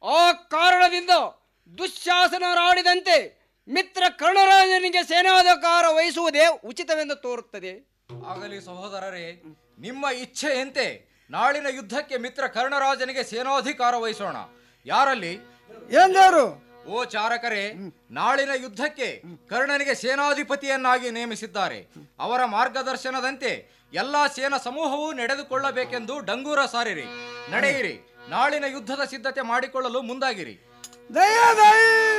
ಆ ಕಾರಣದಿಂದ ದುಶ್ಯಾಸನರಾಡಿದಂತೆ ಮಿತ್ರ ಕರ್ಣರಾಜನಿಗೆ ಸೇನಾಧಿಕಾರ ವಹಿಸುವುದೇ ಉಚಿತವೆಂದು ತೋರುತ್ತದೆ ಆಗಲಿ ಸಹೋದರರೇ ನಿಮ್ಮ ಇಚ್ಛೆಯಂತೆ ನಾಳಿನ ಯುದ್ಧಕ್ಕೆ ಮಿತ್ರ ಕರ್ಣರಾಜನಿಗೆ ಸೇನಾಧಿಕಾರ ವಹಿಸೋಣ ಯಾರಲ್ಲಿ ಎಂದರು ಓ ಚಾರಕರೇ ನಾಳಿನ ಯುದ್ಧಕ್ಕೆ ಕರ್ಣನಿಗೆ ಸೇನಾಧಿಪತಿಯನ್ನಾಗಿ ನೇಮಿಸಿದ್ದಾರೆ ಅವರ ಮಾರ್ಗದರ್ಶನದಂತೆ ಎಲ್ಲಾ ಸೇನಾ ಸಮೂಹವು ನಡೆದುಕೊಳ್ಳಬೇಕೆಂದು ಡಂಗೂರ ಸಾರಿರಿ ನಡೆಯಿರಿ ನಾಳಿನ ಯುದ್ಧದ ಸಿದ್ಧತೆ ಮಾಡಿಕೊಳ್ಳಲು ಮುಂದಾಗಿರಿ ದಯ ದಯ